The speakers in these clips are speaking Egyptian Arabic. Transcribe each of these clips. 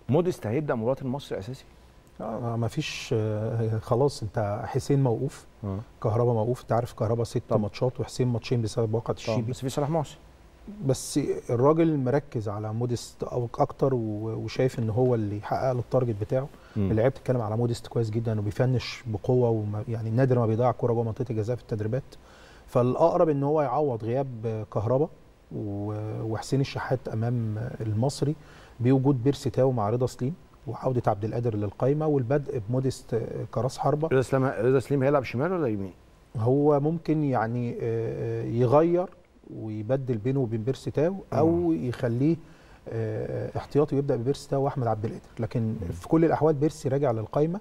موديست هيبدا مباراه المصري اساسي آه ما فيش آه خلاص انت حسين موقوف اه كهربا موقوف انت عارف كهربا ست طبعا. ماتشات وحسين ماتشين بسبب واقعة طبعا الشيبي بس في صلاح محسن بس الراجل مركز على موديست أو اكتر و- وشايف ان هو اللي يحقق له التارجت بتاعه اللعيبه بتتكلم على موديست كويس جدا وبيفنش بقوه وما يعني نادر ما بيضيع كوره جوه منطقه الجزاء في التدريبات فالاقرب ان هو يعوض غياب كهربا و- وحسين الشحات امام المصري بوجود بيرسي تاو مع رضا سليم وعوده عبد القادر للقايمه والبدء بموديست كراس حربه رضا سليم رضا سليم هيلعب شمال ولا يمين؟ هو ممكن يعني آه، يغير ويبدل بينه وبين بيرسي تاو او يخليه آه، احتياطي ويبدا ببيرسي تاو واحمد عبد القادر لكن في كل الاحوال بيرسي راجع للقايمه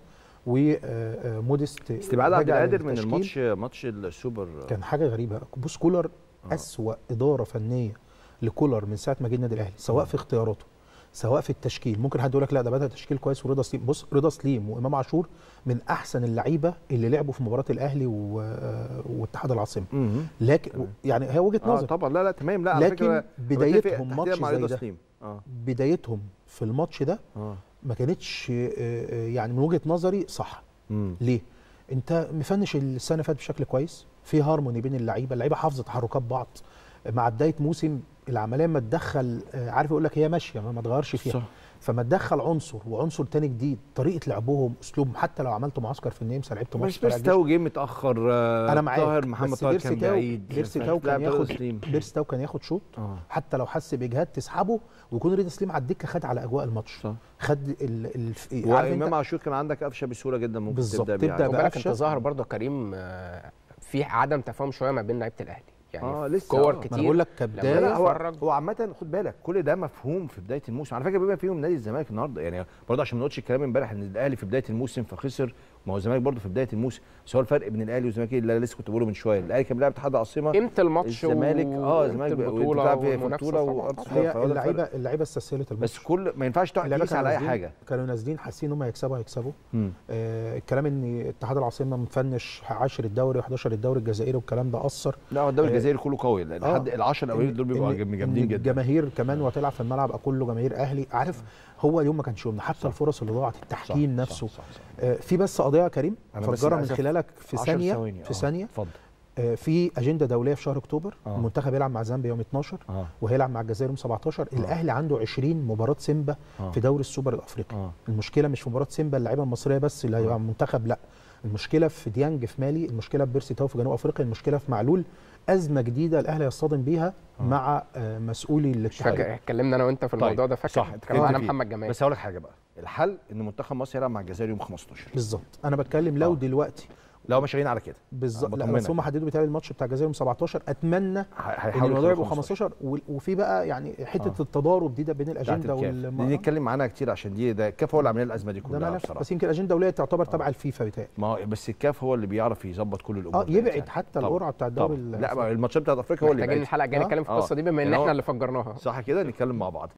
وموديست استبعاد عبد راجع القادر من للتشكيل. الماتش ماتش السوبر كان حاجه غريبه بص كولر آه. اسوا اداره فنيه لكولر من ساعه ما جه النادي الاهلي سواء في اختياراته سواء في التشكيل ممكن حد يقول لك لا ده بدا تشكيل كويس ورضا سليم بص رضا سليم وامام عاشور من احسن اللعيبه اللي لعبوا في مباراه الاهلي و- آه، واتحاد العاصمه مم. لكن تمام. يعني هي وجهه اه نظر طبعا لا لا تمام لا على لكن فكره بدايتهم بتفق ماتش تحديداً مع زي رضا ده سليم اه بدايتهم في الماتش ده اه ما كانتش آه، آه، يعني من وجهه نظري صح مم. ليه؟ انت مفنش السنه اللي فاتت بشكل كويس في هارموني بين اللعيبه اللعيبه حافظه تحركات بعض مع بدايه موسم العمليه ما تدخل آه، عارف يقول لك هي ماشيه ما ما تغيرش فيها صح فما تدخل عنصر وعنصر تاني جديد طريقه لعبهم اسلوبهم حتى لو عملت معسكر في النمسا لعبت ماتش بس طلع بس الجيش. تاو جه متاخر آه، انا معاك طاهر محمد بس طاهر بيرسي كان تاو بعيد بيرسي تاو كان لا، رضا ياخد سليم. بيرسي تاو كان ياخد شوط اه حتى لو حس باجهاد تسحبه ويكون رضا سليم على الدكه خد على اجواء الماتش صح خد ال ال عارف وامام انت عاشور كان عندك قفشه بسهوله جدا ممكن بالظبط، تبدا بيه تبدأ عادي. بقى خد بالك انت قفشة. ظاهر برضه كريم آه، في عدم تفاهم شويه ما بين لعيبه الاهلي يعني آه، آه لسه، كور آه. ما كتير ما انا بقول لك لما كبدايه لا هو اتفرج. هو عامة خد بالك كل ده مفهوم في بداية الموسم على فكرة بما فيهم نادي الزمالك النهارده يعني برضه عشان ما نقولش الكلام امبارح ان الاهلي في بداية الموسم فخسر ما هو الزمالك برضه في بداية الموسم بس هو الفرق بين الاهلي والزمالك اللي أنا لسه كنت بقوله من شوية الاهلي كان بيلعب اتحاد العاصمة قيمه الماتش الزمالك اه وقيمة الزمالك البطوله بتلعب في والمنافسه بطولة طبعاً. وأرض هي فهو ده اللعيبه الفرق. اللعيبه استسهلت الماتش بس كل ما ينفعش تقعد اللعيبه تقيس على كانوا اي نازلين حاجة كانوا نازلين حاسين ان هم هيكسبوا هيكسبوا مم. آه الكلام ان اتحاد العاصمه مفنش 10 الدوري و11 الدوري الجزائري والكلام ده اثر لا هو الدوري آه، الجزائري كله قوي لان آه. حد ال10 الاولين دول بيبقوا إن- جامدين إن جدا الجماهير كمان وهتلعب في الملعب يبقى كله جماهير اهلي عارف هو اليوم ما كانش يومنا حتى صح. الفرص اللي ضاعت صح، التحكيم صح، نفسه صح، صح. آه في بس قضيه يا كريم أنا بس فجرها من عايز أف- خلالك في 10 ثانيه ثواني. في آه، ثانيه اتفضل آه في اجنده دوليه في شهر اكتوبر آه. المنتخب يلعب مع زامبيا يوم 12 اه وهيلعب مع الجزائر يوم 17 الاهلي عنده 20 مباراه سيمبا آه. في دوري السوبر الافريقي اه المشكله مش في مباراه سيمبا اللعيبه المصريه بس اللي هيبقى منتخب لا المشكله في ديانج في مالي المشكله في بيرسي تاو في جنوب افريقيا المشكله في معلول ازمه جديده الاهلي يصطدم بيها آه. مع آه، مسؤولي مش الاتحاد فاكر اتكلمنا انا وانت في طيب، الموضوع ده فاكر صح، اتكلمنا اتكلمت انا فيه. محمد جمال بس هقول لك حاجه بقى الحل ان منتخب مصر يلعب مع الجزائر يوم 15 بالظبط انا بتكلم لو آه. دلوقتي لو مش شغالين على كده بالظبط لا بطمنك. بس هم حددوا بتاعي الماتش بتاع الجزائر يوم 17 اتمنى ه- ان هيحاولوا الموضوع يخلوا يبقى 15 و- وفي بقى يعني حته آه. التضارب دي ده بين بتاعت الاجنده الكاف وال دي نتكلم عنها كتير عشان دي ده الكاف هو اللي عامل لنا الازمه دي ده كلها ملف بصراحه بس يمكن الاجنده الدوليه تعتبر تبع الفيفا بتاعي ما هو بس الكاف هو اللي بيعرف يظبط كل الامور اه ديت يبعد يعني. حتى طبعاً. القرعه بتاع الدوري طبعا ال- لا ما الماتشات بتاعت افريقيا هو اللي محتاجين يبعد الحلقه الجايه آه. نتكلم في آه. القصه دي بما ان يعني هو- احنا اللي فجرناها صح كده نتكلم مع بعض